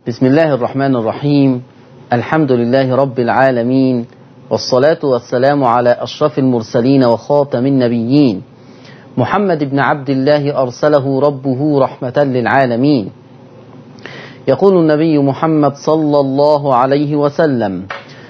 بسم الله الرحمن الرحيم الحمد لله رب العالمين والصلاة والسلام على أشرف المرسلين وخاتم النبيين محمد بن عبد الله أرسله ربه رحمة للعالمين يقول النبي محمد صلى الله عليه وسلم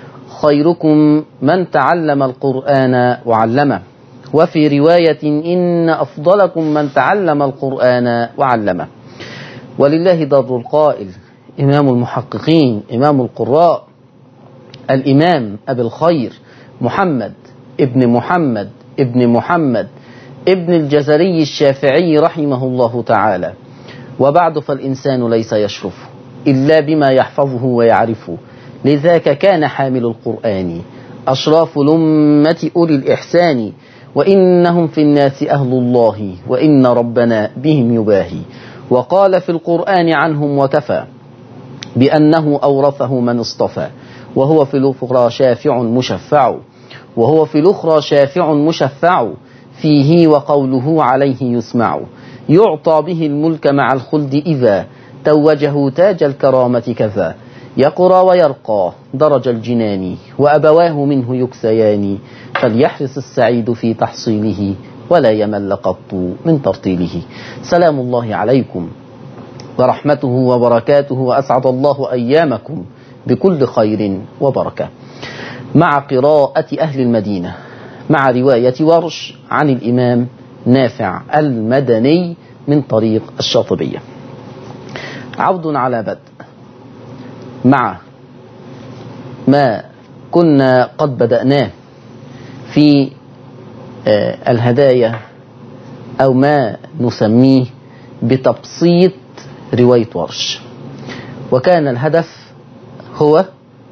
خيركم من تعلم القرآن وعلمه وفي رواية إن أفضلكم من تعلم القرآن وعلمه ولله در القائل إمام المحققين إمام القراء الإمام أبي الخير محمد ابن محمد ابن محمد ابن الجزري الشافعي رحمه الله تعالى وبعد فالإنسان ليس يشرف إلا بما يحفظه ويعرفه لذاك كان حامل القرآن أشراف الأمة أولي الإحسان وإنهم في الناس أهل الله وإن ربنا بهم يباهي وقال في القرآن عنهم وكفى بأنه أورثه من اصطفى وهو في الأخرى شافع مشفع وهو في الأخرى شافع مشفع فيه وقوله عليه يسمع يعطى به الملك مع الخلد إذا توجه تاج الكرامة كذا يقرى ويرقى درج الجنان وأبواه منه يكسيان فليحرص السعيد في تحصيله ولا يمل قط من ترطيله سلام الله عليكم ورحمته وبركاته وأسعد الله أيامكم بكل خير وبركة مع قراءة أهل المدينة مع رواية ورش عن الإمام نافع المدني من طريق الشاطبية عود على بدء مع ما كنا قد بدأناه في الهدايا أو ما نسميه بتبسيط رواية ورش وكان الهدف هو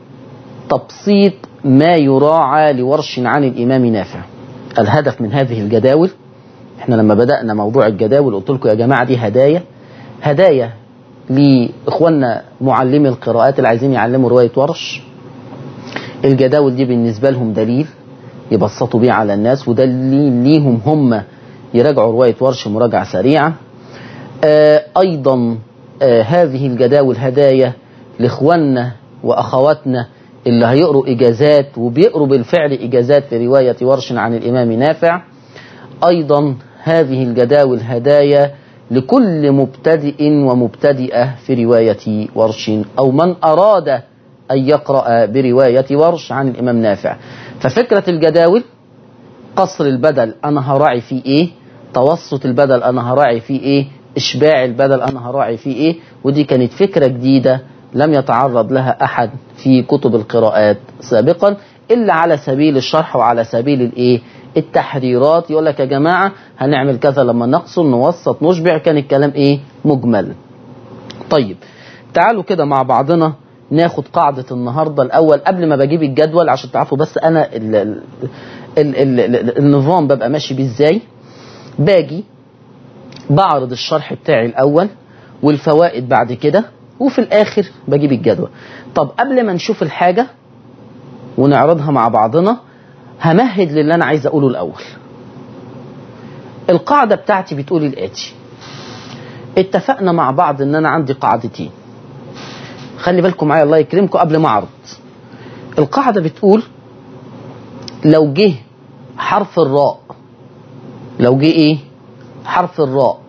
تبسيط ما يراعى لورش عن الإمام نافع الهدف من هذه الجداول احنا لما بدأنا موضوع الجداول قلت لكم يا جماعة دي هدايا هدايا لإخواننا معلمي القراءات اللي عايزين يعلموا رواية ورش الجداول دي بالنسبة لهم دليل يبسطوا بيه على الناس ودليل ليهم هم يراجعوا رواية ورش مراجعة سريعة آه أيضا آه هذه الجداول هدايا لإخواننا وأخواتنا اللي هيقروا إجازات وبيقروا بالفعل إجازات في رواية ورش عن الإمام نافع أيضا هذه الجداول هدايا لكل مبتدئ ومبتدئة في رواية ورش أو من أراد أن يقرأ برواية ورش عن الإمام نافع ففكرة الجداول قصر البدل أنا هراعي فيه إيه توسط البدل أنا هراعي فيه إيه إشباع البدل أنا هراعي فيه إيه ودي كانت فكرة جديدة لم يتعرض لها أحد في كتب القراءات سابقا إلا على سبيل الشرح وعلى سبيل الإيه التحريرات يقول لك يا جماعة هنعمل كذا لما نقصر نوسط نشبع كان الكلام إيه مجمل طيب تعالوا كده مع بعضنا ناخد قاعدة النهاردة الأول قبل ما بجيب الجدول عشان تعرفوا بس أنا ال ال ال ال ال النظام ببقى ماشي بيه إزاي باجي بعرض الشرح بتاعي الأول والفوائد بعد كده وفي الآخر بجيب الجدول طب قبل ما نشوف الحاجة ونعرضها مع بعضنا همهد للي أنا عايز أقوله الأول القاعدة بتاعتي بتقول الآتي اتفقنا مع بعض ان انا عندي قاعدتين خلي بالكم معايا الله يكرمكم قبل ما اعرض القاعدة بتقول لو جه حرف الراء لو جه ايه حرف الراء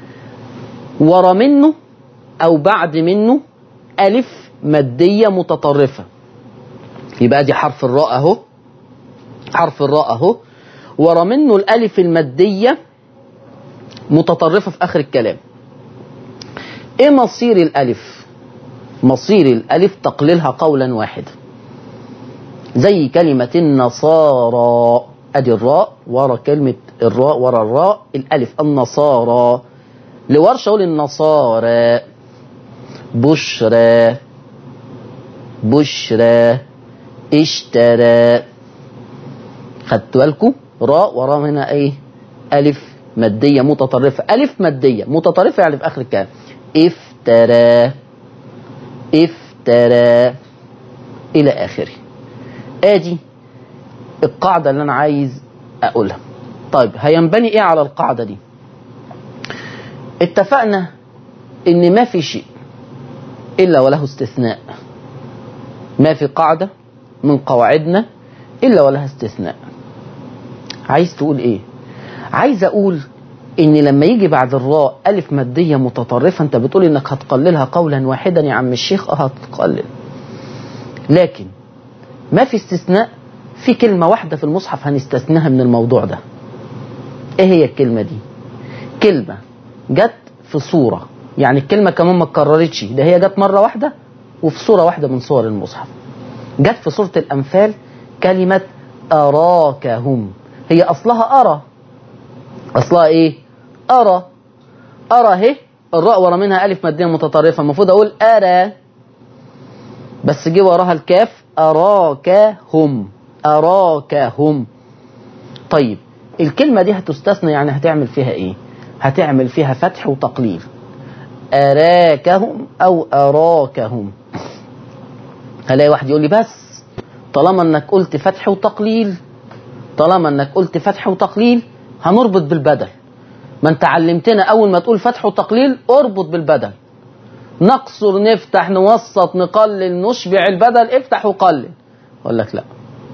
ورا منه او بعد منه الف مادية متطرفة يبقى دي حرف الراء اهو حرف الراء اهو ورا منه الالف المادية متطرفة في اخر الكلام ايه مصير الالف مصير الالف تقليلها قولا واحدا زي كلمة النصارى ادي الراء ورا كلمة الراء ورا الراء الالف النصارى لورش اقول النصارى بشرى بشرى اشترى خدتوا بالكم راء ورا هنا ايه الف مادية متطرفة ألف مادية متطرفة يعني في آخر الكلام افترى افترى إلى آخره آدي القاعدة اللي أنا عايز أقولها طيب هينبني إيه على القاعدة دي اتفقنا إن ما في شيء إلا وله استثناء ما في قاعدة من قواعدنا إلا ولها استثناء عايز تقول إيه عايز أقول إن لما يجي بعد الراء ألف مادية متطرفة أنت بتقول إنك هتقللها قولا واحدا يا عم الشيخ أه هتقلل لكن ما في استثناء في كلمة واحدة في المصحف هنستثناها من الموضوع ده ايه هي الكلمة دي كلمة جت في صورة يعني الكلمة كمان ما اتكررتش ده هي جت مرة واحدة وفي صورة واحدة من صور المصحف جت في سورة الأنفال كلمة أراكهم هي أصلها أرى أصلها إيه أرى أرى اهي الراء ورا منها ألف مادية متطرفة المفروض أقول أرى بس جه وراها الكاف أراكهم أراكهم طيب الكلمة دي هتستثنى يعني هتعمل فيها إيه هتعمل فيها فتح وتقليل أراكهم أو أراكهم هلاقي واحد يقول لي بس طالما انك قلت فتح وتقليل طالما انك قلت فتح وتقليل هنربط بالبدل ما انت علمتنا اول ما تقول فتح وتقليل اربط بالبدل نقصر نفتح نوسط نقلل نشبع البدل افتح وقلل اقول لك لا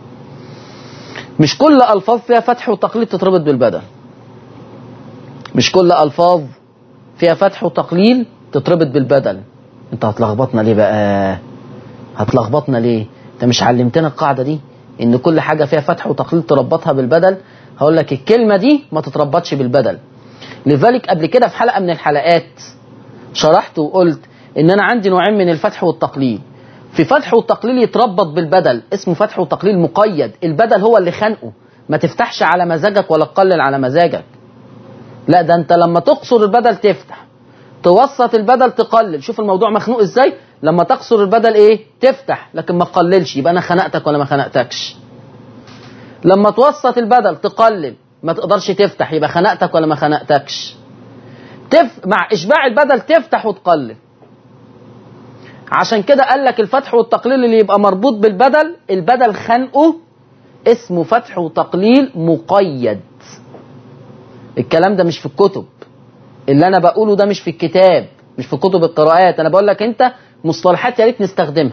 مش كل الفاظ فيها فتح وتقليل تتربط بالبدل مش كل الفاظ فيها فتح وتقليل تتربط بالبدل انت هتلخبطنا ليه بقى هتلخبطنا ليه انت مش علمتنا القاعده دي ان كل حاجه فيها فتح وتقليل تربطها بالبدل هقول لك الكلمه دي ما تتربطش بالبدل لذلك قبل كده في حلقه من الحلقات شرحت وقلت ان انا عندي نوعين من الفتح والتقليل في فتح وتقليل يتربط بالبدل اسمه فتح وتقليل مقيد البدل هو اللي خانقه ما تفتحش على مزاجك ولا تقلل على مزاجك لا ده انت لما تقصر البدل تفتح توسط البدل تقلل شوف الموضوع مخنوق ازاي لما تقصر البدل ايه تفتح لكن ما تقللش يبقى انا خنقتك ولا ما خنقتكش لما توسط البدل تقلل ما تقدرش تفتح يبقى خنقتك ولا ما خنقتكش تف... مع اشباع البدل تفتح وتقلل عشان كده قال لك الفتح والتقليل اللي يبقى مربوط بالبدل البدل خنقه اسمه فتح وتقليل مقيد الكلام ده مش في الكتب اللي انا بقوله ده مش في الكتاب مش في كتب القراءات انا بقول لك انت مصطلحات يا ريت نستخدمها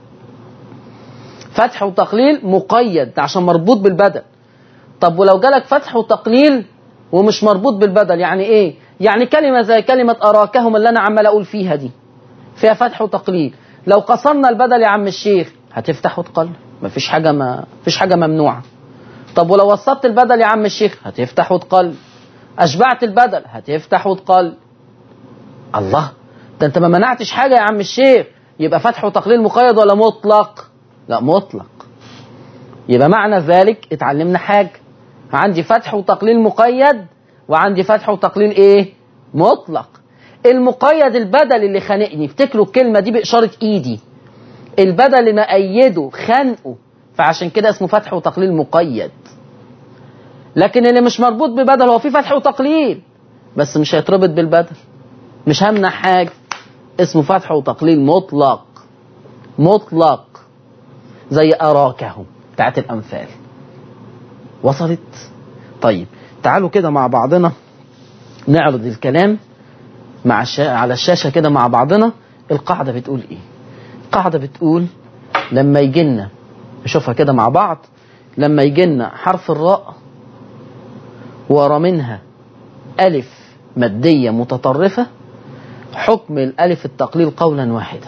فتح وتقليل مقيد عشان مربوط بالبدل طب ولو جالك فتح وتقليل ومش مربوط بالبدل يعني ايه يعني كلمه زي كلمه اراكهم اللي انا عمال اقول فيها دي فيها فتح وتقليل لو قصرنا البدل يا عم الشيخ هتفتح وتقلل مفيش حاجه ما فيش حاجه ممنوعه طب ولو وسطت البدل يا عم الشيخ هتفتح وتقلل اشبعت البدل هتفتح وتقلل الله ده انت ما منعتش حاجه يا عم الشيخ يبقى فتح وتقليل مقيد ولا مطلق لا مطلق يبقى معنى ذلك اتعلمنا حاجه عندي فتح وتقليل مقيد وعندي فتح وتقليل ايه مطلق المقيد البدل اللي خانقني افتكروا الكلمه دي باشاره ايدي البدل اللي مأيده خانقه فعشان كده اسمه فتح وتقليل مقيد لكن اللي مش مربوط ببدل هو فيه فتح وتقليل بس مش هيتربط بالبدل مش همنع حاجه اسمه فتح وتقليل مطلق مطلق زي أراكهم بتاعت الأنفال وصلت طيب تعالوا كده مع بعضنا نعرض الكلام مع الشا... على الشاشة كده مع بعضنا القاعدة بتقول إيه القاعدة بتقول لما يجي لنا نشوفها كده مع بعض لما يجي لنا حرف الراء ورا منها ألف مادية متطرفة حكم الألف التقليل قولا واحدا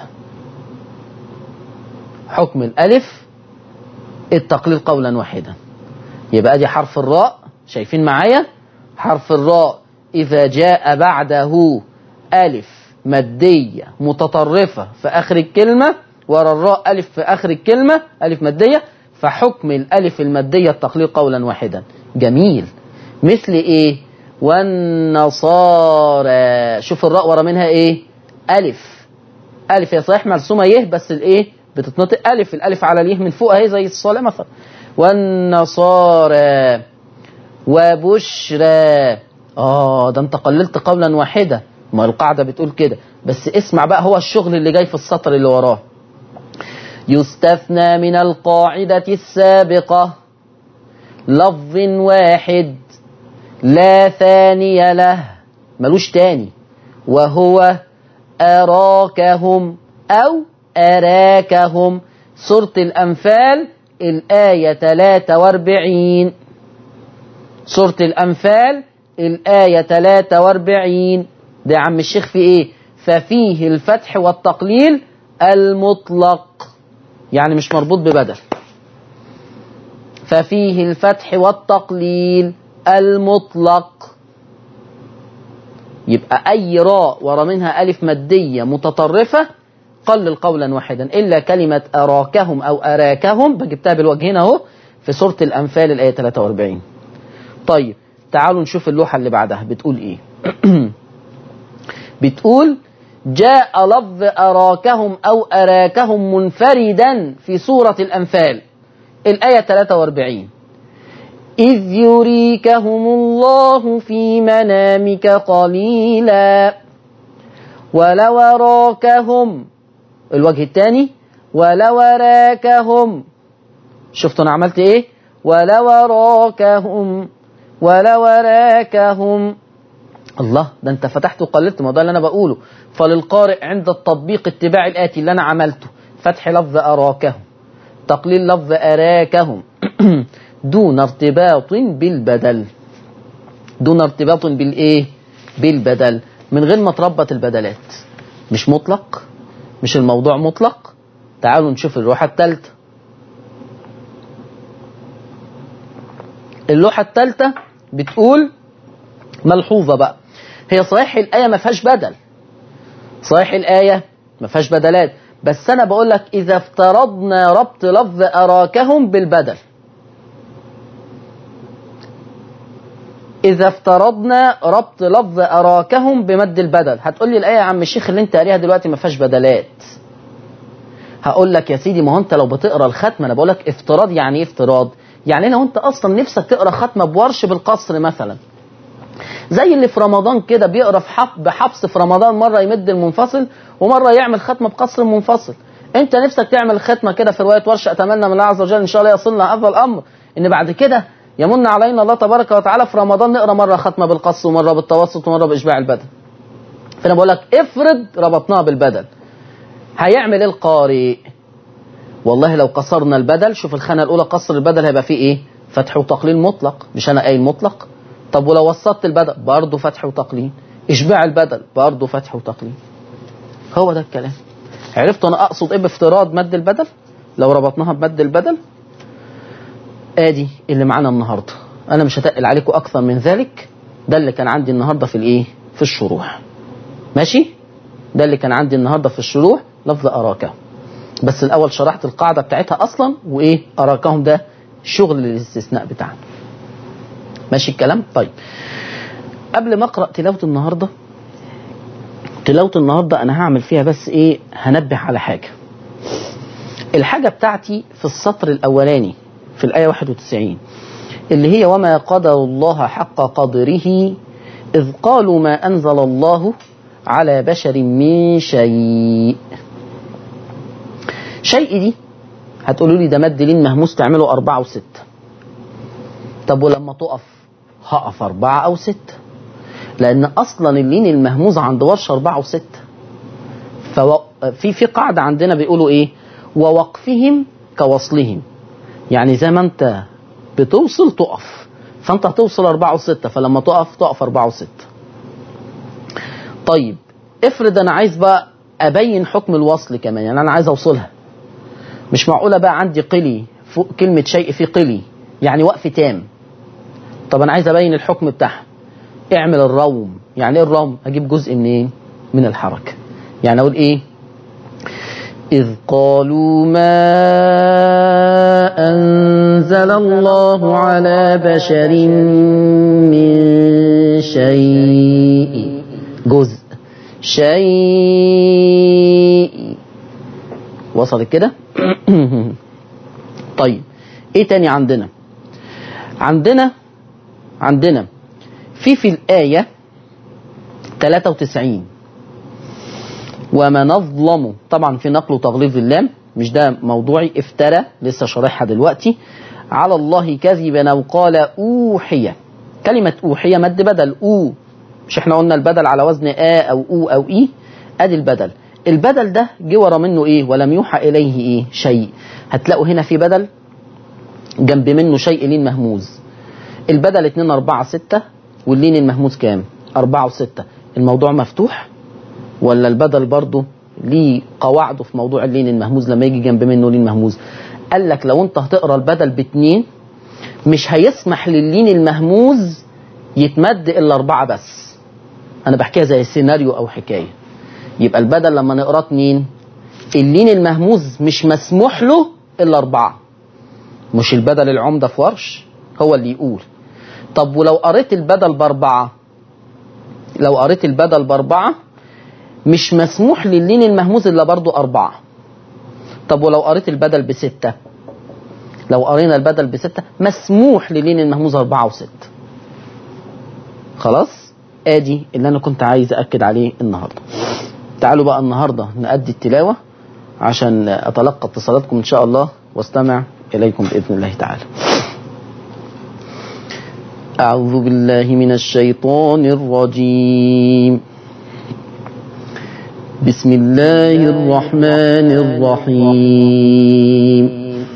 حكم الألف التقليل قولا واحدا يبقى دي حرف الراء شايفين معايا حرف الراء إذا جاء بعده ألف مادية متطرفة في آخر الكلمة ورا الراء ألف في آخر الكلمة ألف مادية فحكم الألف المادية التقليل قولا واحدا جميل مثل إيه والنصارى شوف الراء ورا منها إيه ألف ألف يا صحيح مرسومة يه بس الإيه بتتنطق ألف الألف على اليه من فوق أهي زي الصلاة مثلا والنصارى وبشرى آه ده أنت قللت قولا واحدا ما القاعدة بتقول كده بس اسمع بقى هو الشغل اللي جاي في السطر اللي وراه يستثنى من القاعدة السابقة لفظ واحد لا ثاني له ملوش تاني وهو أراكهم أو أراكهم سورة الأنفال الآية 43 سورة الأنفال الآية 43 ده يا عم الشيخ في إيه ففيه الفتح والتقليل المطلق يعني مش مربوط ببدل ففيه الفتح والتقليل المطلق يبقى أي راء ورا منها ألف مادية متطرفة قلل قولا واحدا إلا كلمة أراكهم أو أراكهم بجبتها بالوجهين أهو في سورة الأنفال الآية 43 طيب تعالوا نشوف اللوحة اللي بعدها بتقول إيه بتقول جاء لفظ أراكهم أو أراكهم منفردا في سورة الأنفال الآية 43 إذ يريكهم الله في منامك قليلا ولو أراكهم الوجه الثاني ولو أراكهم شفتوا أنا عملت إيه ولو أراكهم ولو أراكهم الله ده انت فتحت وقللت ما ده اللي انا بقوله فللقارئ عند التطبيق اتباع الاتي اللي انا عملته فتح لفظ اراكهم تقليل لفظ اراكهم دون ارتباط بالبدل دون ارتباط بالايه بالبدل من غير ما تربط البدلات مش مطلق مش الموضوع مطلق تعالوا نشوف اللوحة الثالثة اللوحة الثالثة بتقول ملحوظة بقى هي صحيح الآية ما فيهاش بدل صحيح الآية ما فيهاش بدلات بس أنا بقول لك إذا افترضنا ربط لفظ أراكهم بالبدل إذا افترضنا ربط لفظ أراكهم بمد البدل هتقول لي الآية يا عم الشيخ اللي أنت قاريها دلوقتي ما فيهاش بدلات هقول لك يا سيدي ما هو أنت لو بتقرا الختمة أنا بقول لك افتراض يعني إيه افتراض؟ يعني لو أنت أصلا نفسك تقرا ختمة بورش بالقصر مثلا زي اللي في رمضان كده بيقرا في حف بحفص في رمضان مره يمد المنفصل ومره يعمل ختمه بقصر منفصل انت نفسك تعمل ختمه كده في روايه ورشه اتمنى من الله عز وجل ان شاء الله يصلنا هذا الامر ان بعد كده يمن علينا الله تبارك وتعالى في رمضان نقرا مره ختمه بالقصر ومره بالتوسط ومره باشباع البدن فانا بقول لك افرض ربطناها بالبدل هيعمل ايه القارئ والله لو قصرنا البدل شوف الخانه الاولى قصر البدل هيبقى فيه ايه فتح وتقليل مطلق مش انا قايل مطلق طب ولو وسطت البدل برضه فتح وتقليل اشباع البدل برضه فتح وتقليل هو ده الكلام عرفت انا اقصد ايه بافتراض مد البدل لو ربطناها بمد البدل ادي اللي معانا النهارده انا مش هتقل عليكم اكثر من ذلك ده اللي كان عندي النهارده في الايه في الشروح ماشي ده اللي كان عندي النهارده في الشروح لفظ اراكهم بس الاول شرحت القاعده بتاعتها اصلا وايه اراكهم ده شغل الاستثناء بتاعنا ماشي الكلام طيب قبل ما اقرا تلاوه النهارده تلاوه النهارده انا هعمل فيها بس ايه هنبه على حاجه الحاجه بتاعتي في السطر الاولاني في الايه 91 اللي هي وما قدر الله حق قدره اذ قالوا ما انزل الله على بشر من شيء شيء دي هتقولوا لي ده مد لين مهموس تعمله أربعة وستة طب ولما تقف هقف أربعة أو ستة لأن أصلا اللين المهموز عند ورش أربعة وستة ففي في قاعدة عندنا بيقولوا إيه ووقفهم كوصلهم يعني زي ما أنت بتوصل تقف فأنت هتوصل أربعة وستة فلما تقف تقف أربعة وستة طيب افرض أنا عايز بقى أبين حكم الوصل كمان يعني أنا عايز أوصلها مش معقولة بقى عندي قلي فوق كلمة شيء في قلي يعني وقف تام طب انا عايز ابين الحكم بتاعها اعمل الروم يعني ايه الروم اجيب جزء منين من الحركه يعني اقول ايه إذ قالوا ما أنزل الله على بشر من شيء جزء شيء وصلت كده طيب ايه تاني عندنا عندنا عندنا في في الآية 93 ومن أظلم طبعا في نقل وتغليظ اللام مش ده موضوعي افترى لسه شارحها دلوقتي على الله كذبا أو قال أوحي كلمة أوحي مد بدل أو مش احنا قلنا البدل على وزن آ أو أو أو إي أدي البدل البدل ده جه ورا منه ايه ولم يوحى اليه ايه شيء هتلاقوا هنا في بدل جنب منه شيء لين مهموز البدل 2 4 6 واللين المهموز كام 4 و6 الموضوع مفتوح ولا البدل برضه ليه قواعده في موضوع اللين المهموز لما يجي جنب منه لين مهموز قال لك لو انت هتقرا البدل باتنين مش هيسمح للين المهموز يتمد الا اربعه بس انا بحكيها زي سيناريو او حكايه يبقى البدل لما نقراه اتنين اللين المهموز مش مسموح له الا اربعه مش البدل العمده في ورش هو اللي يقول طب ولو قريت البدل باربعه لو قريت البدل باربعه مش مسموح للين المهموز الا برضه اربعه طب ولو قريت البدل بستة لو قرينا البدل بستة مسموح للين المهموز أربعة وستة خلاص ادي اللي انا كنت عايز اكد عليه النهارده تعالوا بقى النهارده نأدي التلاوه عشان اتلقى اتصالاتكم ان شاء الله واستمع اليكم باذن الله تعالى اعوذ بالله من الشيطان الرجيم بسم الله الرحمن الرحيم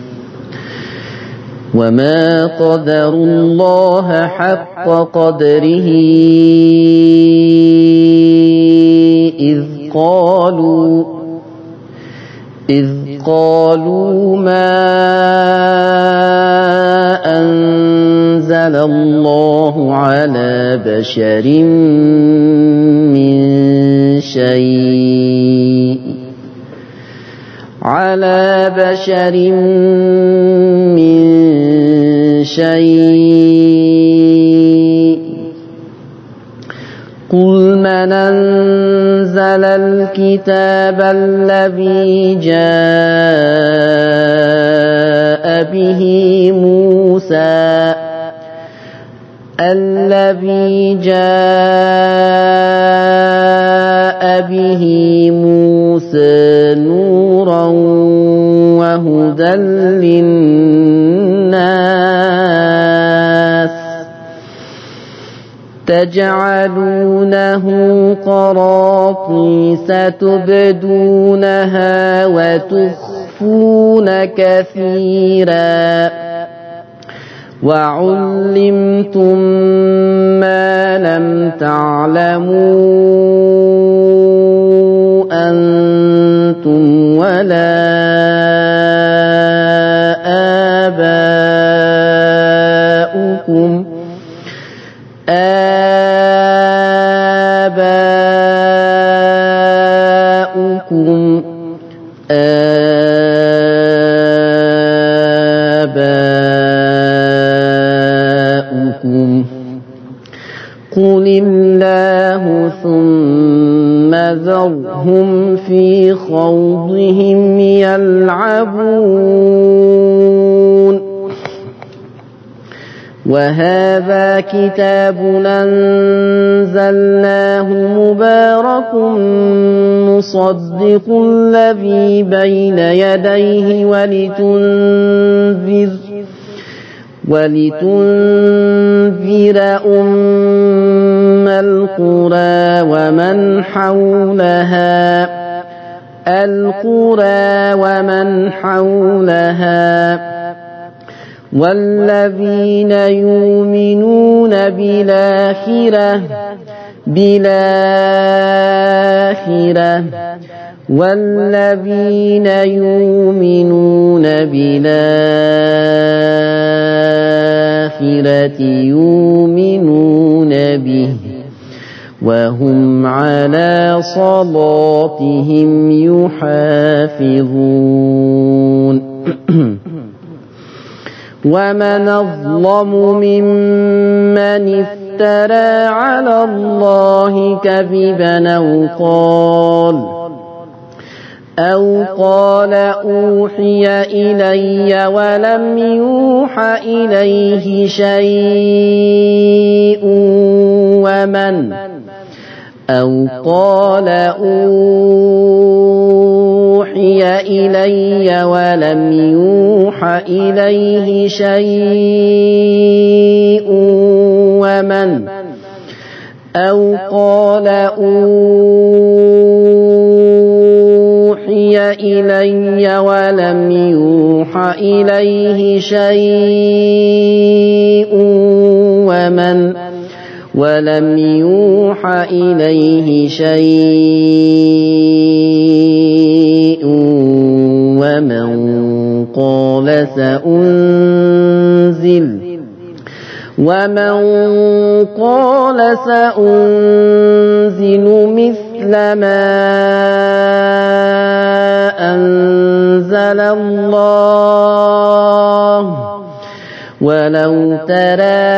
وما قدروا الله حق قدره إذ قالوا إذ قالوا ما أنزل الله على بشر من شيء على بشر من شيء قل من أنزل الكتاب الذي جاء به موسى الذي جاء به موسى نورا وهدى للناس تجعلونه قراطيس تبدونها وتخفون كثيرا وعلمتم ما لم تعلموا أنتم ولا آباؤكم آباؤكم آباؤكم قل الله ثم ذرهم في خوضهم يلعبون وهذا كتاب أنزلناه مبارك مصدق الذي بين يديه ولتنذر ولتنذر أم القرى ومن حولها القرى ومن حولها والذين يؤمنون بالآخرة بالآخرة والذين يؤمنون بالآخرة يؤمنون به وهم على صلاتهم يحافظون ومن أظلم ممن افترى على الله كذبا أو قال أو قال أوحي إلي ولم يوح إليه شيء ومن أو قال أوحي إلي ولم يوح إليه شيء ومن أو قال إلي ولم يوح إليه شيء ومن ولم يوح إليه شيء ومن قال سأنزل ومن قال سأنزل مثل ما أنزل الله ولو ترى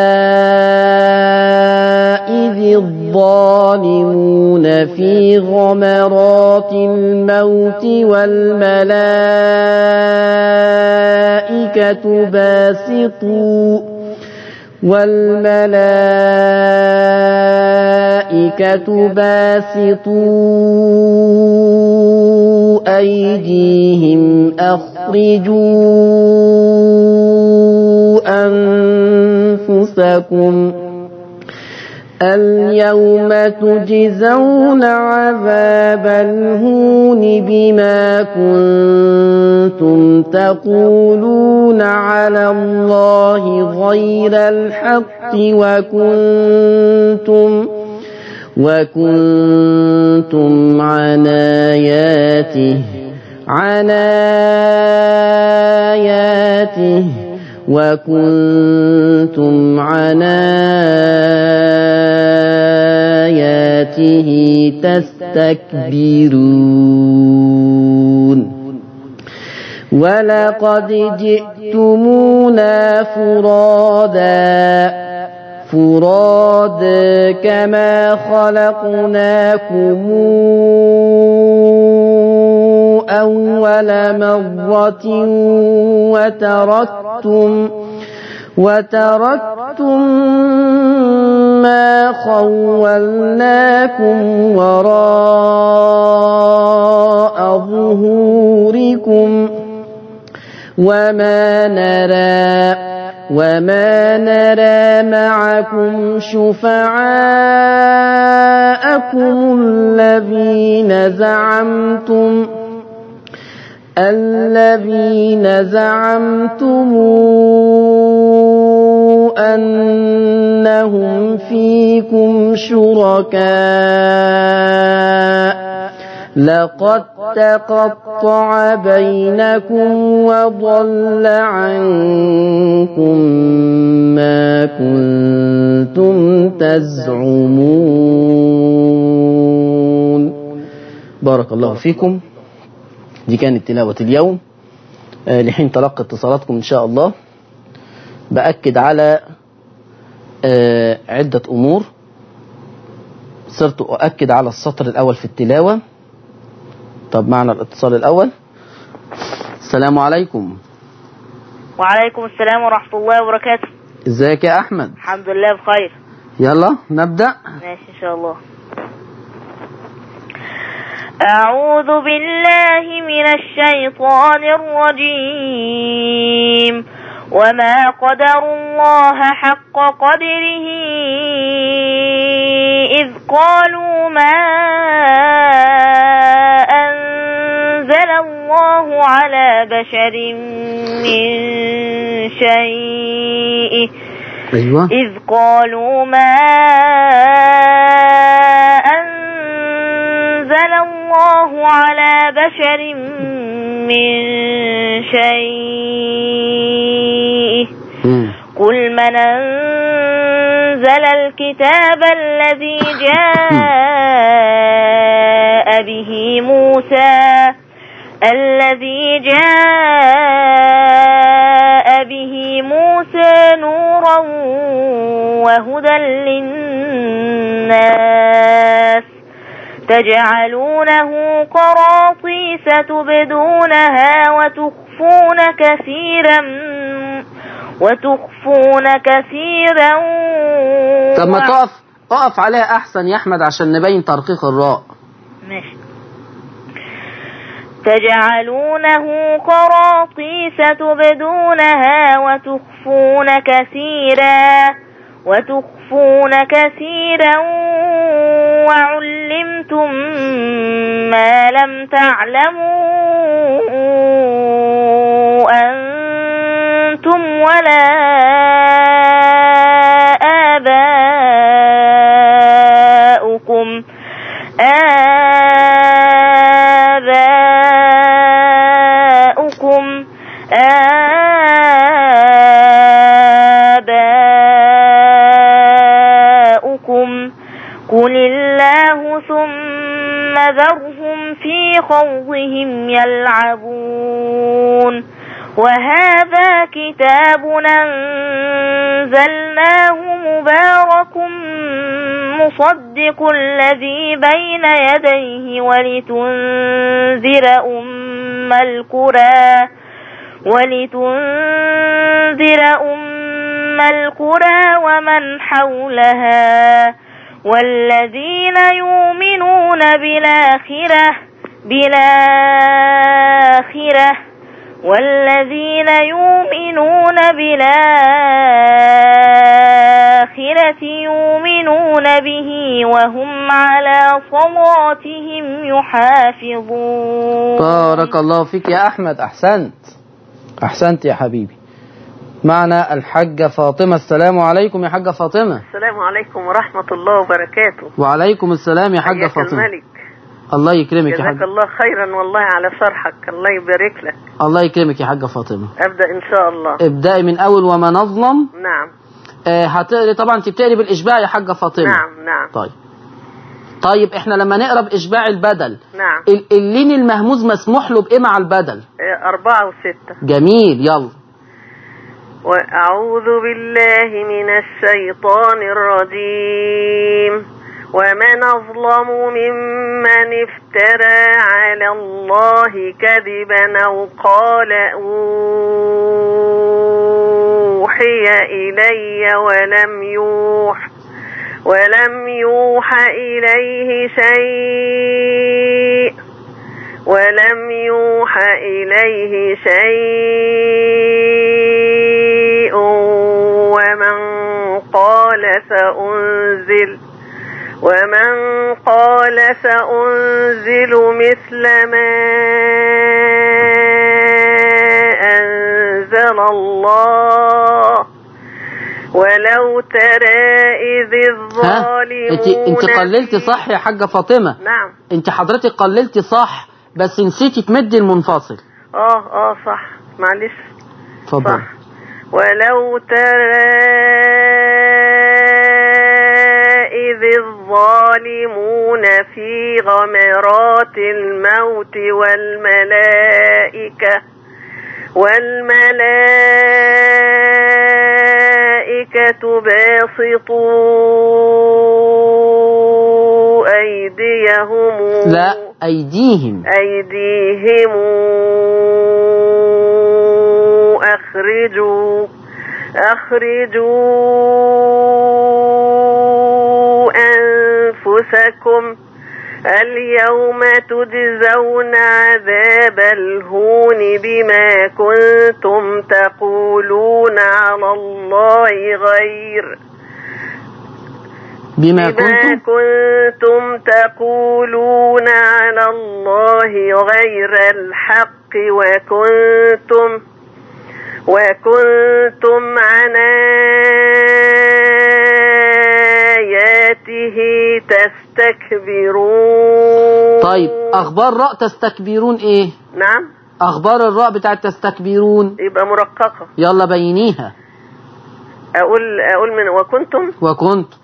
إذ الظالمون في غمرات الموت والملائكة باسطوا والملائكة باسطوا أيديهم أخرجوا أنفسكم اليوم تجزون عذاب الهون بما كنتم تقولون على الله غير الحق وكنتم وكنتم عن آياته عن آياته وكنتم عن آياته تستكبرون ولقد جئتمونا فرادا فرادا كما خلقناكم أول مرة وتركتم وتركتم ما خولناكم وراء ظهوركم وما نرى وما نرى معكم شفعاءكم الذين زعمتم الذين زعمتم أنهم فيكم شركاء لقد تقطع بينكم وضل عنكم ما كنتم تزعمون بارك الله فيكم دي كانت تلاوة اليوم آه لحين تلقى اتصالاتكم إن شاء الله بأكد على آه عدة أمور صرت أؤكد على السطر الأول في التلاوة طب معنا الاتصال الأول السلام عليكم وعليكم السلام ورحمة الله وبركاته ازيك يا أحمد الحمد لله بخير يلا نبدأ ماشي إن شاء الله أعوذ بالله من الشيطان الرجيم وما قدروا الله حق قدره إذ قالوا ما أنزل الله على بشر من شيء أيوة إذ قالوا ما أنزل الله على بشر من شيء مم. قل من أنزل الكتاب الذي جاء به موسى الذي جاء به موسى نورا وهدى للناس تجعلونه قراطيس تبدونها وتخفون كثيرا وتخفون كثيرا طب ما وع- تقف اقف عليها أحسن يا أحمد عشان نبين ترقيق الراء ماشي تجعلونه قراطيس تبدونها وتخفون كثيرا وتخفون كثيرا وعلمتم ما لم تعلموا أنتم ولا آباؤكم آباؤكم آباؤكم قل الله ثم ذرهم في خوضهم يلعبون وهذا كتاب أنزلناه مبارك مصدق الذي بين يديه ولتنذر أم القرى ولتنذر أم القرى ومن حولها والذين يؤمنون بالآخرة بالآخرة والذين يؤمنون بالآخرة يؤمنون به وهم على صلاتهم يحافظون بارك الله فيك يا أحمد أحسنت أحسنت يا حبيبي معنا الحاجة فاطمة السلام عليكم يا حاجة فاطمة السلام عليكم ورحمة الله وبركاته وعليكم السلام يا حاجة حياك فاطمة الملك الله يكرمك يا جزاك حاجة الله خيرا والله على شرحك الله يبارك لك الله يكرمك يا حاجة فاطمة أبدأ إن شاء الله ابدأي من أول وما نظلم نعم آه، هتقري طبعا انت بتقري بالإشباع يا حاجة فاطمة نعم نعم طيب طيب احنا لما نقرا بإشباع البدل نعم ال- اللين المهموز مسموح له بإيه مع البدل آه، أربعة وستة جميل يلا وأعوذ بالله من الشيطان الرجيم ومن أظلم ممن افترى على الله كذبا أو قال أوحي إلي ولم يوح ولم يوح إليه شيء ولم يوح إليه شيء ومن قال سأنزل ومن قال سأنزل مثل ما أنزل الله ولو ترى إذ ها الظالمون انت انت قللتي في- صح يا حاجة فاطمة نعم انت حضرتك قللتي صح بس نسيتي تمدي المنفصل اه اه صح معلش اتفضل صح ولو ترى إذ الظالمون في غمرات الموت والملائكة والملائكة باسطوا أيديهم لا أيديهم أيديهم أخرجوا أخرجوا أنفسكم اليوم تجزون عذاب الهون بما كنتم تقولون على الله غير بما بما كنتم كنتم تقولون على الله غير الحق وكنتم وكنتم عن آياته تستكبرون طيب أخبار راء تستكبرون إيه نعم أخبار الراء بتاعت تستكبرون يبقى مرققة يلا بينيها أقول أقول من وكنتم وكنت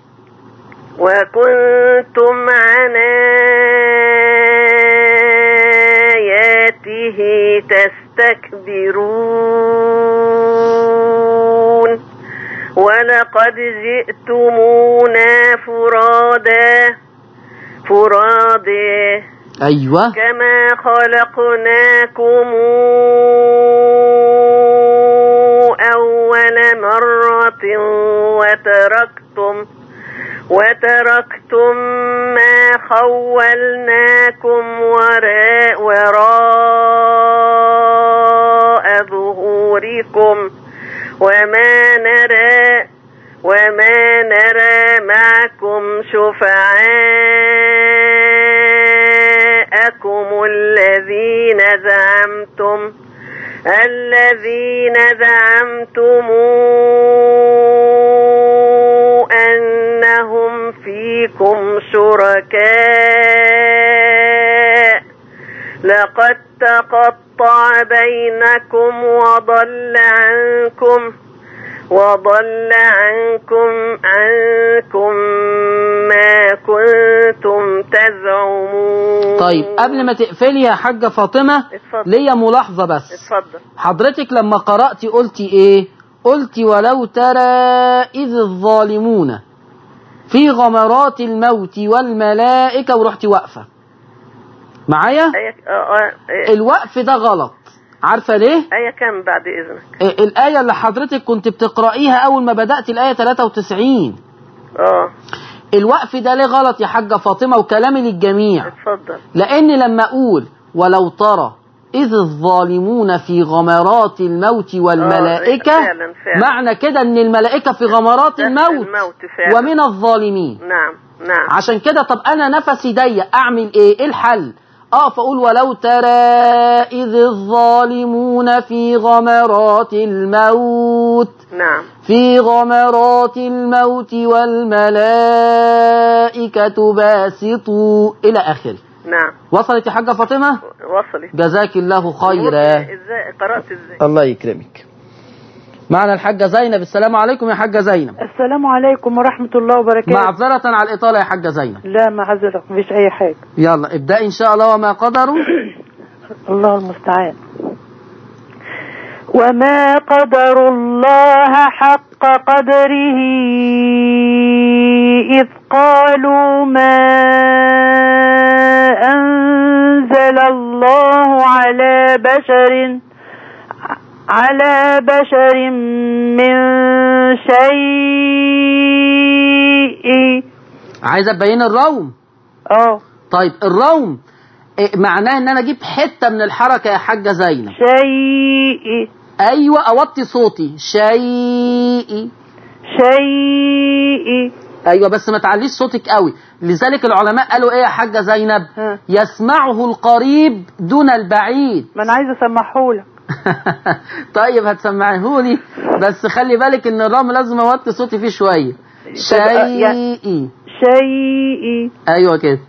وكنتم عن آياته تستكبرون ولقد جئتمونا فرادا فرادا أيوة كما خلقناكم أول مرة وتركتم وتركتم ما خولناكم وراء, وراء ظهوركم وما نرى وما نرى معكم شفعاءكم الذين زعمتم الذين زعمتم أنهم فيكم شركاء لقد تقطع بينكم وضل عنكم وضل عنكم عنكم ما كنتم تزعمون طيب قبل ما تقفلي يا حاجة فاطمة اتفضل. ليا ملاحظة بس اتفضل حضرتك لما قرأتي قلتي ايه قلتي ولو ترى إذ الظالمون في غمرات الموت والملائكة ورحتي واقفة معايا آية آه آه آه الوقف ده غلط عارفة ليه آية كم بعد إذنك آه، الآية اللي حضرتك كنت بتقرأيها أول ما بدأت الآية 93 اه الوقف ده ليه غلط يا حاجة فاطمة وكلامي للجميع اتفضل لأن لما أقول ولو ترى إذ الظالمون في غمرات الموت والملائكة فعلا- فعلا. معنى كده أن الملائكة في غمرات ده الموت, الموت فعلا. ومن الظالمين نعم نعم عشان كده طب أنا نفسي ضيق أعمل إيه؟ إيه الحل؟ أقف أقول ولو ترى إذ الظالمون في غمرات الموت نعم في غمرات الموت والملائكة باسطوا إلى آخره نعم وصلت يا حاجة فاطمة وصلت جزاك الله خيرا ازاي قرأت ازاي الله يكرمك معنا الحاجة زينب السلام عليكم يا حاجة زينب السلام عليكم ورحمة الله وبركاته معذرة على الإطالة يا حاجة زينب لا معذرة مفيش أي حاجة يلا ابدأ إن شاء الله وما قدروا الله المستعان وما قدر الله حق قدره إذ قالوا ما أنزل الله على بشر على بشر من شيء عايز أبين الروم اه طيب الروم إيه معناه ان انا اجيب حته من الحركه يا حاجه زينب شيء ايوه اوطي صوتي شيء شيء ايوه بس ما تعليش صوتك قوي لذلك العلماء قالوا ايه يا حاجه زينب ها. يسمعه القريب دون البعيد ما انا عايزه اسمحهولك طيب هتسمعهولي بس خلي بالك ان الرام لازم اوطي صوتي فيه شويه طب، يا- شيء شيء ايوه كده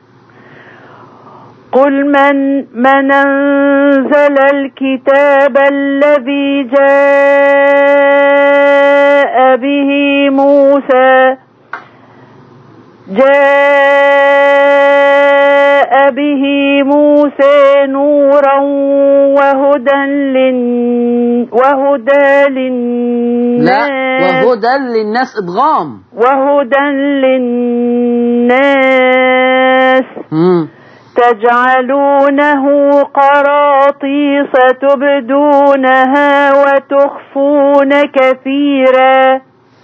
قل من من انزل الكتاب الذي جاء به موسى جاء به موسى نورا وهدى لل وهدى لا للناس وهدى للناس ادغام وهدى للناس مم. تجعلونه قراطيس تبدونها وتخفون كثيرا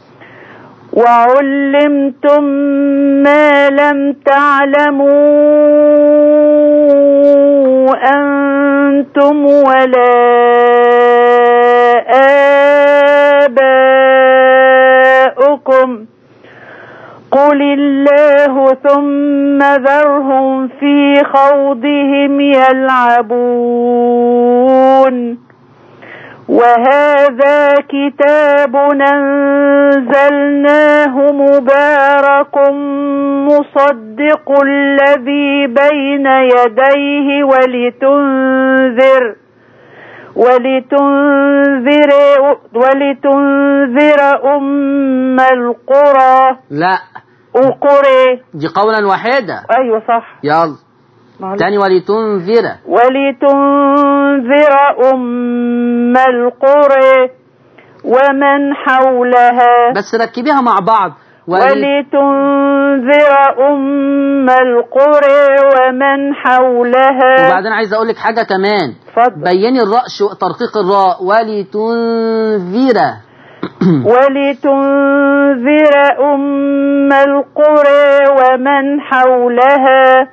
وعلمتم ما لم تعلموا أنتم ولا آباؤكم قل الله ثم ذرهم في خوضهم يلعبون وهذا كتاب أنزلناه مبارك مصدق الذي بين يديه ولتنذر ولتنذر ولتنذر أم القرى لا القرى دي قولا واحدا أيوة صح يلا معلش. تاني ولتنذر ولتنذر أم القرى ومن حولها بس ركبيها مع بعض ولي... ولتنذر أم القرى ومن حولها وبعدين عايز اقول لك حاجه كمان اتفضل بيني الراء شو ترقيق الراء ولتنذر ولتنذر أم القرى ومن حولها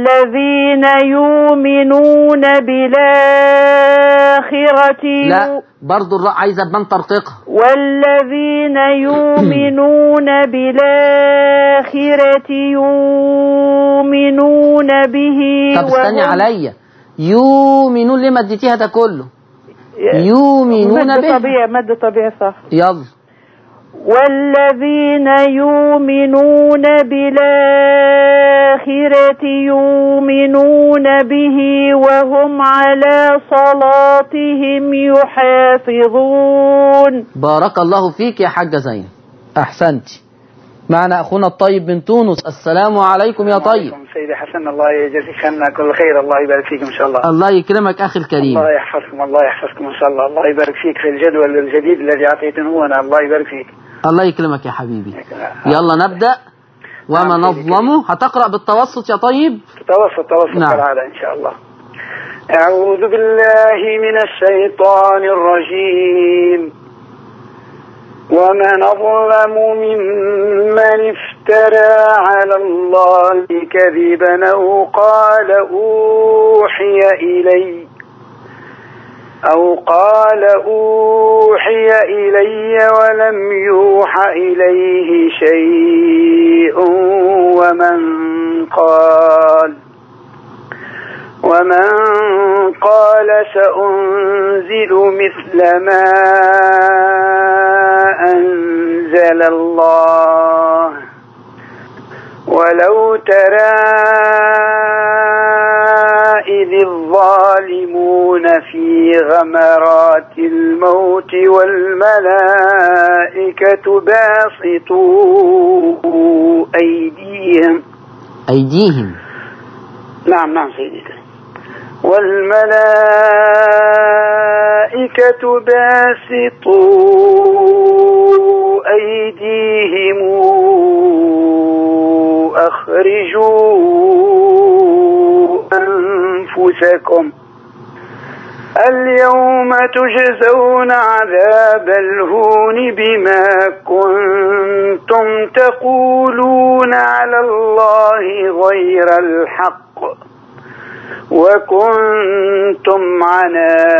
والذين يؤمنون بالآخرة لا برضو الراء عايزة تبان ترقيقها والذين يؤمنون بالآخرة يؤمنون به طب استني وهم- عليا يؤمنون ليه ما اديتيها ده كله يؤمنون مد به طبيعي مد طبيعي صح يلا والذين يؤمنون بالآخرة يؤمنون به وهم على صلاتهم يحافظون بارك الله فيك يا حاجة زينب أحسنتي معنا أخونا الطيب من تونس السلام عليكم يا طيب عليكم سيدي حسن الله يجزيك عنا كل خير الله يبارك فيك ان شاء الله الله يكرمك أخي الكريم الله يحفظكم الله يحفظكم ان شاء الله الله يبارك فيك في الجدول الجديد الذي اعطيتمونا الله يبارك فيك الله يكرمك يا حبيبي يلا نبدأ وما نعم، سيدي نظلمه هتقرأ بالتوسط يا طيب توسط توسط نعم. كالعادة ان شاء الله أعوذ بالله من الشيطان الرجيم ومن أظلم ممن افترى على الله كذبا أو قال أوحي إلي أو قال أوحي إلي ولم يوحى إليه شيء ومن قال ومن قال سأنزل مثل ما أنزل الله ولو ترى إذ الظالمون في غمرات الموت والملائكة باسطوا أيديهم أيديهم نعم نعم سيدي والملائكة باسطوا أيديهم أخرجوا أنفسكم اليوم تجزون عذاب الهون بما كنتم تقولون على الله غير الحق وكنتم عن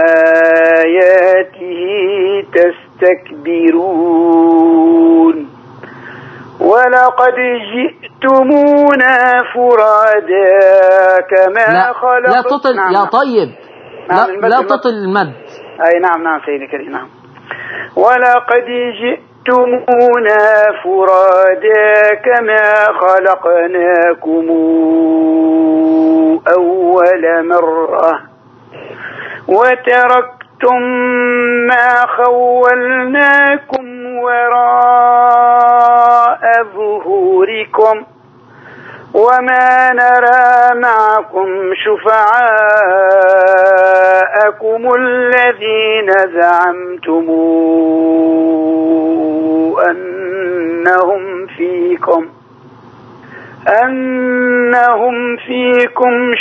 آياته تستكبرون ولقد جئتمونا فرادا كما لا خلق لا تطل نعم، يا نعم. طيب نعم، لا, المد- لا المد. تطل المد أي نعم نعم سيدي الكريم نعم ولقد جئتمونا فرادا كما خلقناكم أول مرة وتركتم ما خولناكم وراء ظهوركم وما نرى معكم شفعاءكم الذين زعمتم أنهم فيكم أنهم فيكم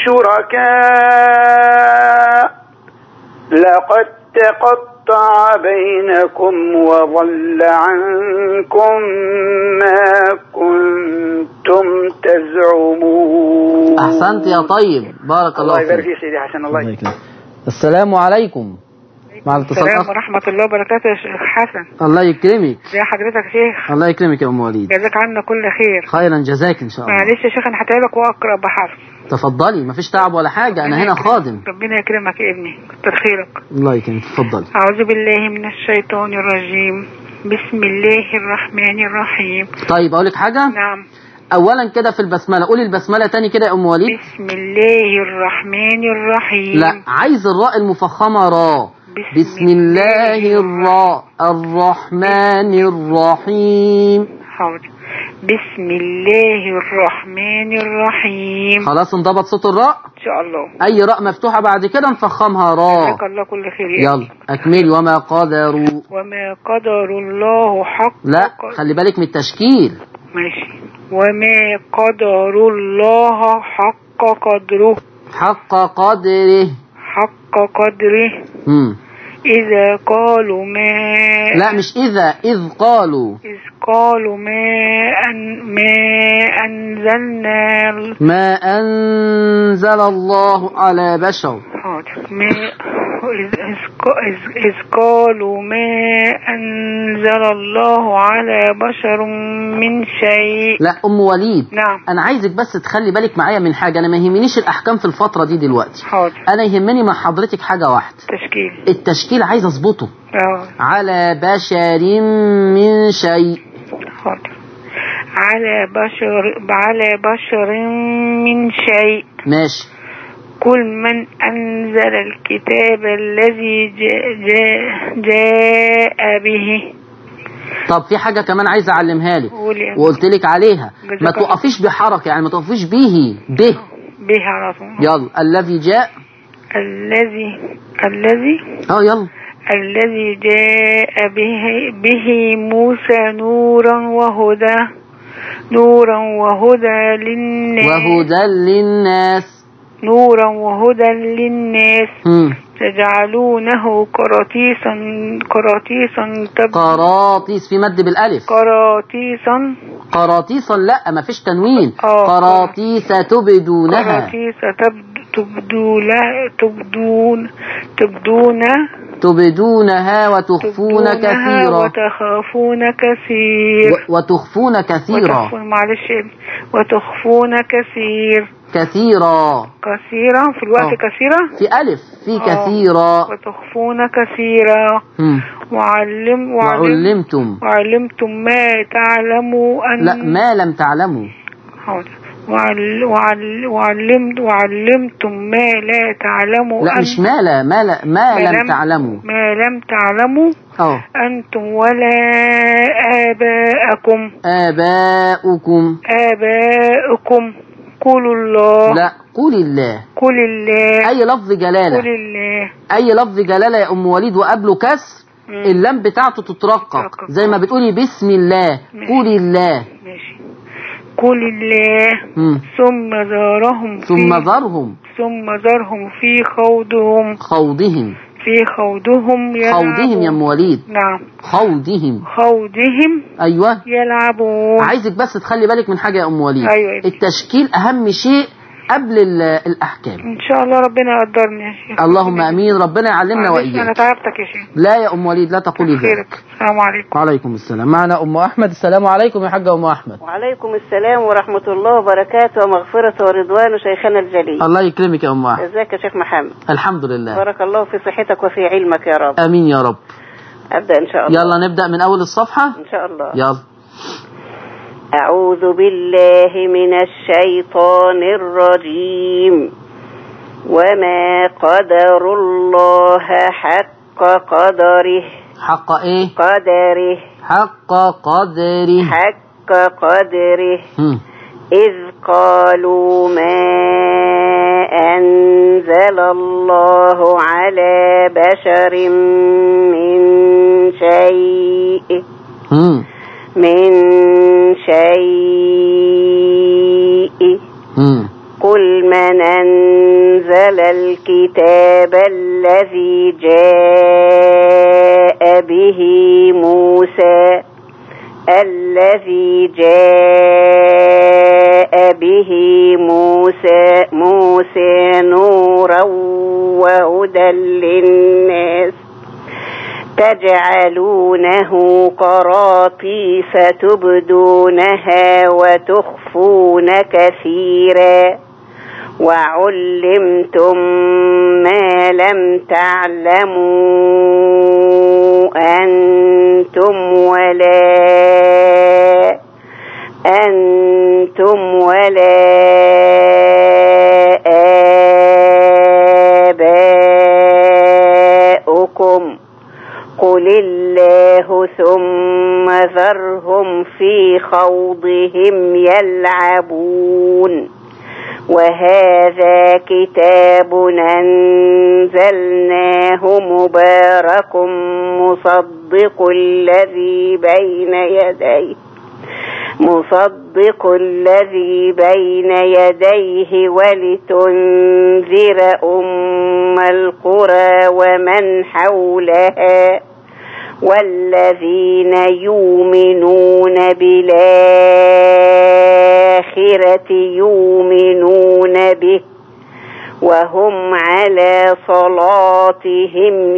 شركاء لقد تقطع بينكم وضل عنكم ما كنتم تزعمون أحسنت يا طيب بارك الله الله يبارك فيك فيك سيدي حسن الله الله يكرمك. السلام عليكم مع الاتصال السلام أخ ورحمة الله وبركاته يا شيخ حسن الله يكرمك ازي حضرتك يا شيخ الله يكرمك يا أم وليد جزاك عنا كل خير خيرا جزاك إن شاء الله معلش يا شيخ انا هتعبك واقرا بحرف تفضلي مفيش تعب ولا حاجة أنا هنا خادم ربنا يكرمك يا ابني كتر خيرك الله يكرمك تفضلي أعوذ بالله من الشيطان الرجيم بسم الله الرحمن الرحيم طيب أقول لك حاجة نعم أولا كده في البسملة قولي البسملة تاني كده يا أم وليد بسم الله الرحمن الرحيم لا عايز الراء المفخمة راء بسم الله الراء الرحمن الرحيم حاضر بسم الله الرحمن الرحيم خلاص انضبط صوت الراء إن شاء الله أي راء مفتوحة بعد كده نفخمها راء جزاك الله كل خير يا يلا ابني. أكملي وما قدروا وما قدر الله حق لا قد- خلي بالك من التشكيل ماشي وما قدر الله حق قدره حق قدره حق قدره مم. إذا قالوا ما لا مش إذا إذ قالوا إذ قالوا ما أن ما أنزلنا ما أنزل الله على بشر حاضر ما إذ, إذ, إذ, إذ قالوا ما أنزل الله على بشر من شيء لا ام وليد نعم انا عايزك بس تخلي بالك معايا من حاجه انا ما يهمنيش الاحكام في الفتره دي دلوقتي حاضر انا يهمني مع حضرتك حاجه واحده تشكيل التشكيل عايز اظبطه اه على بشر من شيء حاضر على بشر على بشر من شيء ماشي كل من أنزل الكتاب الذي جاء, جاء, جاء به طب في حاجه كمان عايز اعلمها لك قولي وقلت لك عليها جزاك ما الله. توقفيش بحركه يعني ما توقفيش به به به على طول يلا الذي جاء الذي الذي اه يلا الذي جاء به به موسى نورا وهدى نورا وهدى للناس وهدى للناس نورا وهدى للناس هم. تجعلونه قراطيسا قراطيسا تب قراطيس في مد بالالف قراطيسا قراطيسا لا ما فيش تنوين آه. قراطيس تبدونها قراطيس تبد تبدو لا تبدون تبدون تبدونها وتخفون تبدونها كثيرا وتخافون كثير و- وتخفون كثيرا وتخفون معلش وتخفون كثير كثيرا كثيرا في الوقت آه. كثيرا في ألف في آه. كثيرا وتخفون كثيرا هم. وعلم وعلم وعلمتم وعلمتم ما تعلموا أن لا ما لم تعلموا حاضر وعل وعل وعلمت وعلمتم ما لا تعلموا لا أن مش ما لا ما, لا ما لم تعلموا ما لم تعلموا اه أنتم ولا آباءكم آباؤكم آباؤكم قولوا الله لا قول الله قل الله أي لفظ جلالة قل الله أي لفظ جلالة يا أم وليد وقبله كسر مم. اللام بتاعته تترقق تترقق. زي ما بتقولي بسم الله ماشي. قولي الله ماشي قل الله مم. ثم ذرهم ثم في ذرهم ثم ذرهم في خوضهم خوضهم في خوضهم يلعبون خوضهم يا أم وليد نعم خوضهم خوضهم أيوه يلعبون عايزك بس تخلي بالك من حاجة يا أم وليد أيوة يا ابني. التشكيل أهم شيء قبل ال- الأحكام إن شاء الله ربنا يقدرني يا شيخ اللهم أمين ربنا يعلمنا معلش أنا وإياك تعبتك يا شيخ لا يا أم وليد لا تقولي ذلك خيرك السلام عليكم وعليكم السلام معنا أم أحمد السلام عليكم يا حاجة أم أحمد وعليكم السلام ورحمة الله وبركاته ومغفرة ورضوان شيخنا الجليل الله يكرمك يا أم أحمد ازيك يا شيخ محمد الحمد لله بارك الله في صحتك وفي علمك يا رب امين يا رب ابدا ان شاء الله يلا نبدا من اول الصفحه ان شاء الله يلا أعوذ بالله من الشيطان الرجيم وما قدر الله حق قدره حق ايه قدره حق قدره حق قدره هم. إذ قالوا ما أنزل الله على بشر من شيء هم. من شيء هم. قل من أنزل الكتاب الذي جاء به موسى الذي جاء به موسى موسى نورا وهدى للناس تجعلونه قراطيس تبدونها وتخفون كثيرا وعلمتم ما لم تعلموا أنتم ولا أنتم ولا آباؤكم قل الله ثم ذرهم في خوضهم يلعبون وهذا كتاب أنزلناه مبارك مصدق الذي بين يديه مصدق الذي بين يديه ولتنذر أم القرى ومن حولها والذين يؤمنون بالآخرة يؤمنون به وهم على صلاتهم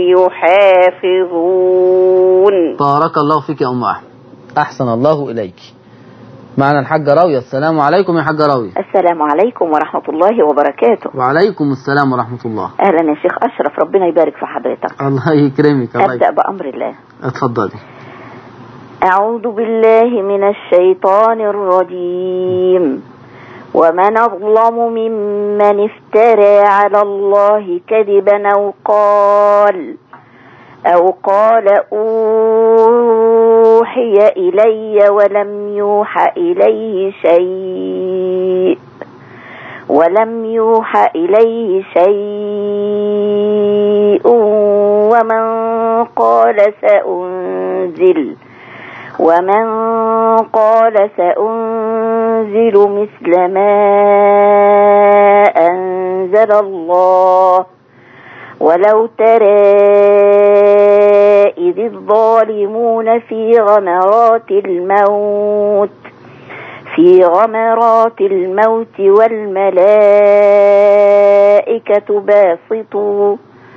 يحافظون بارك الله فيك يا أم أحمد أحسن الله إليك معنا الحاجة راوية السلام عليكم يا حاجة راوية السلام عليكم ورحمة الله وبركاته وعليكم السلام ورحمة الله أهلا يا شيخ أشرف ربنا يبارك في حضرتك الله يكرمك الله أبدأ يكرمك. بأمر الله اتفضلي أعوذ بالله من الشيطان الرجيم ومن أظلم ممن افترى على الله كذبا أو قال أو قال أوحي إلي ولم يوحى إليه شيء ولم يوحى إليه شيء ومن قال سأنزل ومن قال سأنزل مثل ما أنزل الله ولو ترى إذ الظالمون في غمرات الموت في غمرات الموت والملائكة باسطوا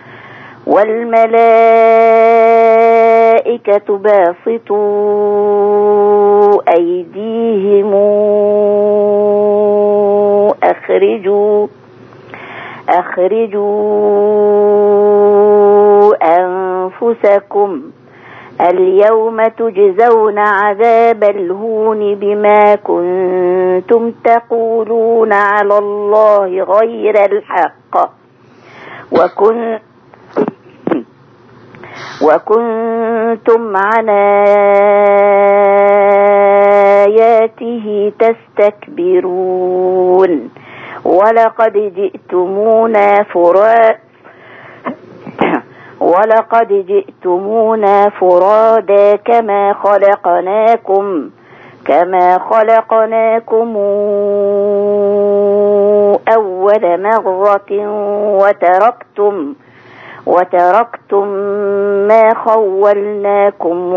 والملائكة باسطوا أيديهم أخرجوا أخرجوا أنفسكم اليوم تجزون عذاب الهون بما كنتم تقولون على الله غير الحق وكن وكنتم عن آياته تستكبرون ولقد جئتمونا فرا ولقد جئتمونا فرادا كما خلقناكم كما خلقناكم أول مرة وتركتم وتركتم ما خولناكم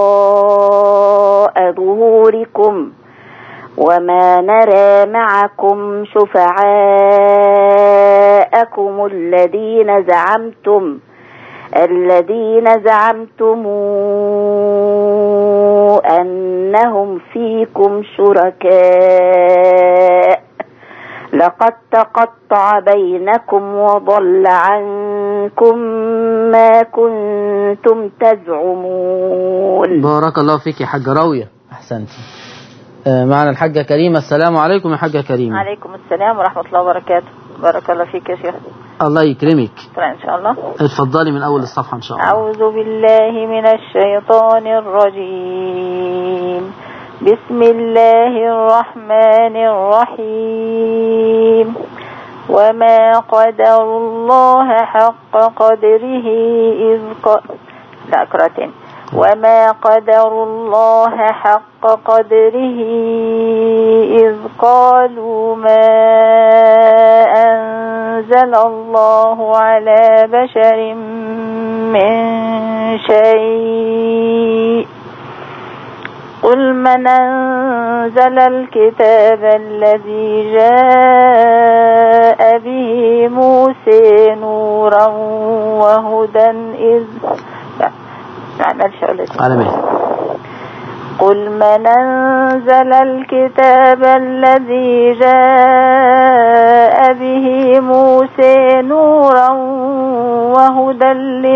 وراء ظهوركم وما نرى معكم شفعاءكم الذين زعمتم الذين زعمتم أنهم فيكم شركاء لقد تقطع بينكم وضل عنكم ما كنتم تزعمون بارك الله فيك يا حاجة راوية أحسنتي آه، معنا الحاجة كريمة السلام عليكم يا حاجة كريمة عليكم السلام ورحمة الله وبركاته بارك الله فيك يا شيخ الله يكرمك شكرا إن شاء الله اتفضلي من أول الصفحة إن شاء الله أعوذ بالله من الشيطان الرجيم بسم الله الرحمن الرحيم وما قدر الله حق قدره إذ ق... لا أقرأ تاني. وما قدر الله حق قدره إذ قالوا ما أنزل الله على بشر من شيء قل من أنزل الكتاب الذي جاء به موسى نورا وهدى إذ لا نعملش أولاد. على مهل قل من أنزل الكتاب الذي جاء به موسى نورا وهدى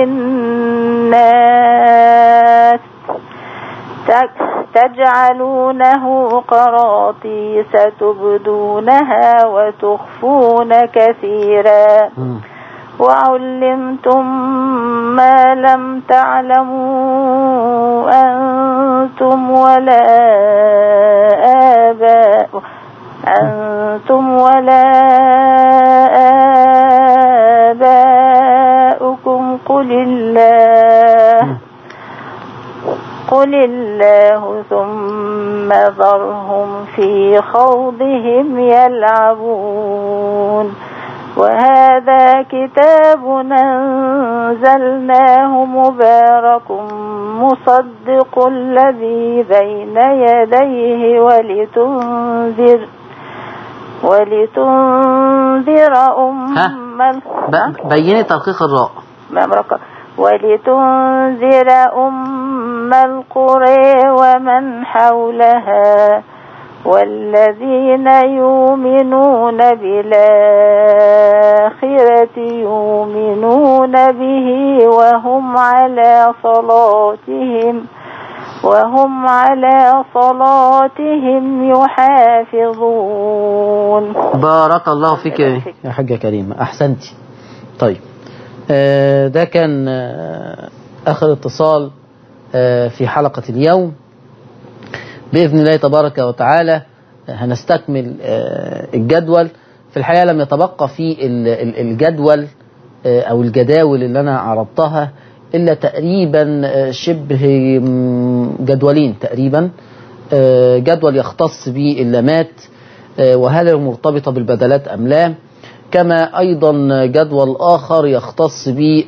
للناس تك- تجعلونه قراطيس تبدونها وتخفون كثيرا مم. وعلمتم ما لم تعلموا أنتم ولا آباء أنتم ولا آباؤكم قل الله قل الله ثم ذرهم في خوضهم يلعبون وهذا كتاب أنزلناه مبارك مصدق الذي بين يديه ولتنذر ولتنذر أم ال- ب- بيني تدقيق الراء ممرقة ولتنذر أم القرى ومن حولها والذين يؤمنون بالآخرة يؤمنون به وهم على صلاتهم وهم على صلاتهم يحافظون بارك الله فيك يا حاجة كريمة أحسنتي طيب آه، ده كان آه، آخر اتصال آه، في حلقة اليوم بإذن الله تبارك وتعالى آه، هنستكمل آه، الجدول في الحقيقة لم يتبقى في ال- ال- الجدول آه، أو الجداول اللي أنا عرضتها إلا تقريبا آه، شبه مم، جدولين تقريبا آه، جدول يختص باللامات آه، وهل هي مرتبطة بالبدلات أم لا كما أيضا جدول آخر يختص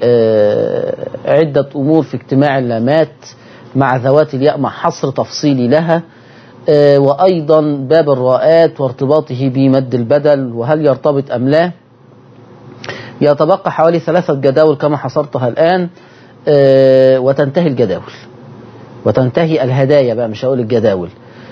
بعدة أمور في اجتماع اللامات مع ذوات الياء مع حصر تفصيلي لها آه، وأيضا باب الراءات وارتباطه بمد البدل وهل يرتبط أم لا يتبقى حوالي ثلاثة جداول كما حصرتها الآن آه، وتنتهي الجداول وتنتهي الهدايا بقى مش هقول الجداول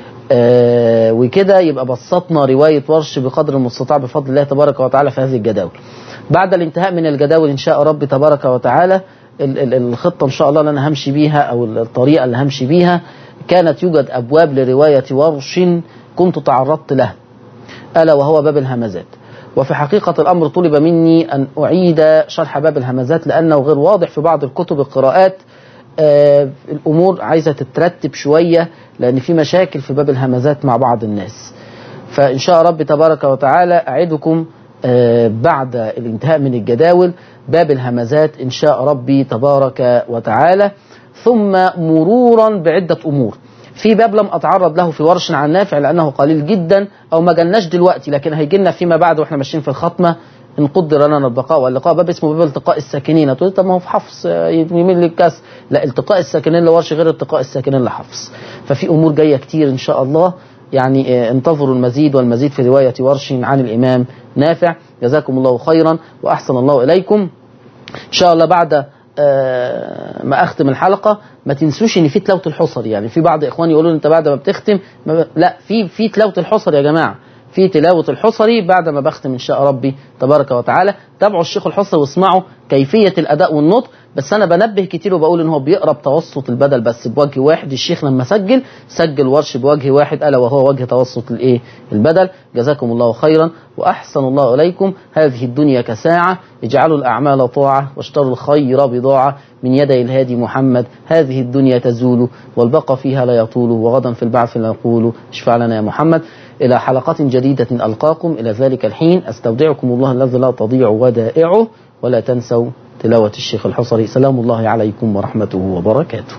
آه وكده يبقى بسطنا رواية ورش بقدر المستطاع بفضل الله تبارك وتعالى في هذه الجداول بعد الانتهاء من الجداول إن شاء رب تبارك وتعالى ال- ال- الخطة إن شاء الله اللي أنا همشي بيها أو الطريقة اللي همشي بيها كانت يوجد أبواب لرواية ورش كنت تعرضت لها ألا وهو باب الهمزات وفي حقيقة الأمر طلب مني أن أعيد شرح باب الهمزات لأنه غير واضح في بعض الكتب القراءات آه، الأمور عايزة تترتب شوية لأن في مشاكل في باب الهمزات مع بعض الناس فإن شاء رب تبارك وتعالى أعدكم آه، بعد الانتهاء من الجداول باب الهمزات إن شاء ربي تبارك وتعالى ثم مرورا بعدة أمور في باب لم أتعرض له في ورش عن نافع لأنه قليل جدا أو ما جالناش دلوقتي لكن هيجي لنا فيما بعد وإحنا ماشيين في الختمة إن قدر لنا البقاء واللقاء باب اسمه باب التقاء الساكنين تقول طب ما هو في حفص آه، يميل للكسر لا التقاء الساكنين لورش غير التقاء الساكنين لحفص ففي أمور جاية كتير إن شاء الله يعني آه، انتظروا المزيد والمزيد في رواية ورش عن الإمام نافع جزاكم الله خيرا وأحسن الله إليكم ان شاء الله بعد آه، ما اختم الحلقه ما تنسوش ان في تلاوه الحصر يعني في بعض اخواني يقولوا انت بعد ما بتختم ما ب... لا في في تلاوه الحصر يا جماعه في تلاوه الحصري بعد ما بختم ان شاء ربي تبارك وتعالى تابعوا الشيخ الحصري واسمعوا كيفيه الاداء والنطق بس انا بنبه كتير وبقول ان هو بيقرا بتوسط البدل بس بوجه واحد الشيخ لما سجل سجل ورش بوجه واحد الا وهو وجه توسط الايه البدل جزاكم الله خيرا واحسن الله اليكم هذه الدنيا كساعه اجعلوا الاعمال طاعه واشتروا الخير بضاعه من يدي الهادي محمد هذه الدنيا تزول والبقى فيها لا يطول وغدا في البعث لا يقول اشفع لنا يا محمد إلى حلقات جديدة ألقاكم إلى ذلك الحين أستودعكم الله الذي لا تضيع ودائعه ولا تنسوا تلاوة الشيخ الحصري سلام الله عليكم ورحمته وبركاته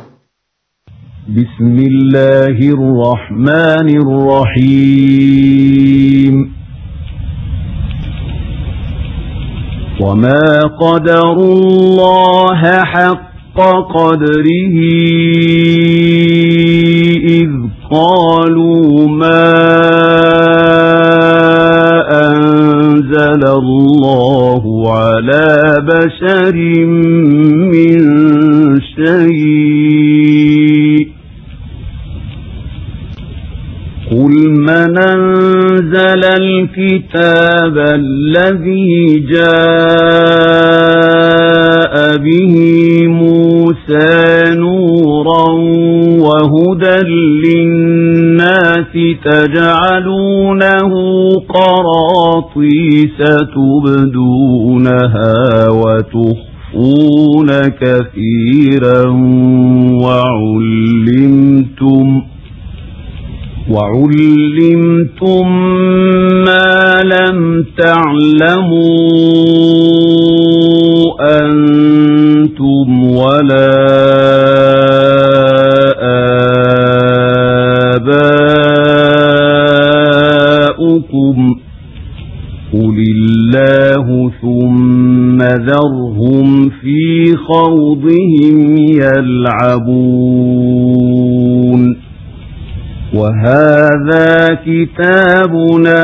بسم الله الرحمن الرحيم وما قدروا الله حق قدره إذ قالوا ما أنزل الله على بشر من شيء قل من أنزل الكتاب الذي جاء به موسى نورا وهدى للناس تجعلونه قراطيس تبدونها وتخفون كثيرا وعلمتم وعلمتم ما لم تعلموا أنتم ولا آباؤكم قل الله ثم ذرهم في خوضهم يلعبون وهذا كتاب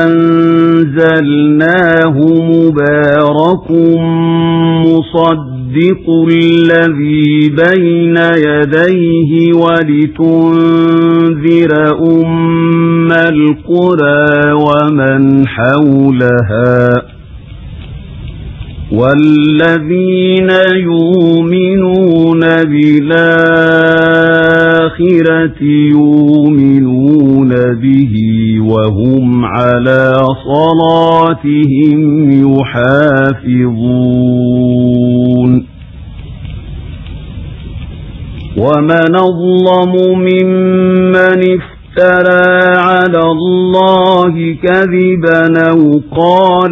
أنزلناه مبارك مصدق الذي بين يديه ولتنذر أم القرى ومن حولها والذين يؤمنون بالآخرة يؤمنون به وهم على صلاتهم يحافظون ومن أظلم ممن افترى على الله كذبا أو قال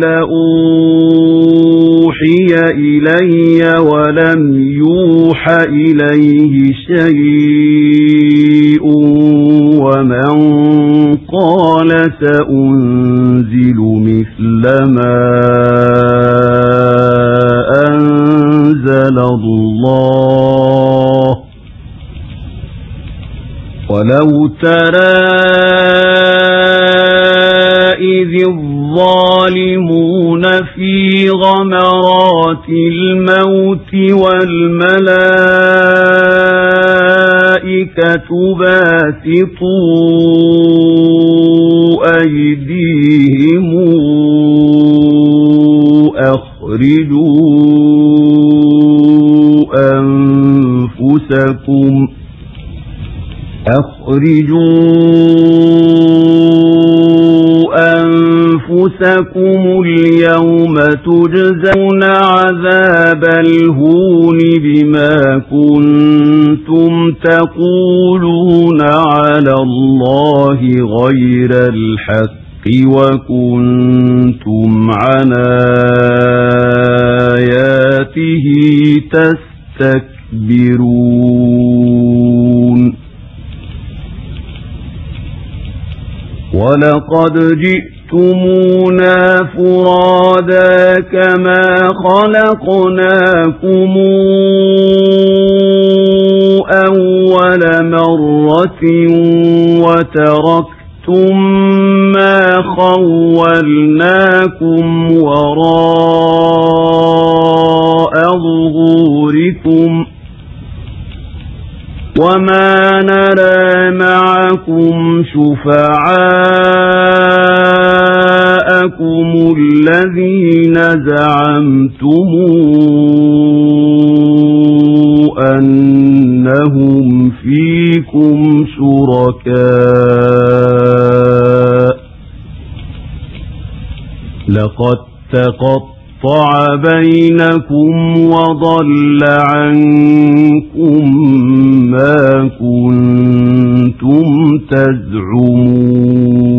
أوحي إلي ولم يوح إليه شيء ومن قال سأنزل مثل ما أنزل الله ولو ترى إذ الظالمون في غمرات الموت والملائكة باسطوا أيديهم أخرجوا أنفسكم أخرجوا أنفسكم اليوم تجزون عذاب الهون بما كنتم تقولون على الله غير الحق وكنتم عن آياته تستكبرون ولقد جئتمونا فرادا كما خلقناكم أول مرة وتركتم ما خولناكم وراء ظهوركم وما نرى معكم شفعاءكم الذين زعمتم أنهم فيكم شركاء لقد تقطع بينكم وضل عنكم ما كنتم تزعمون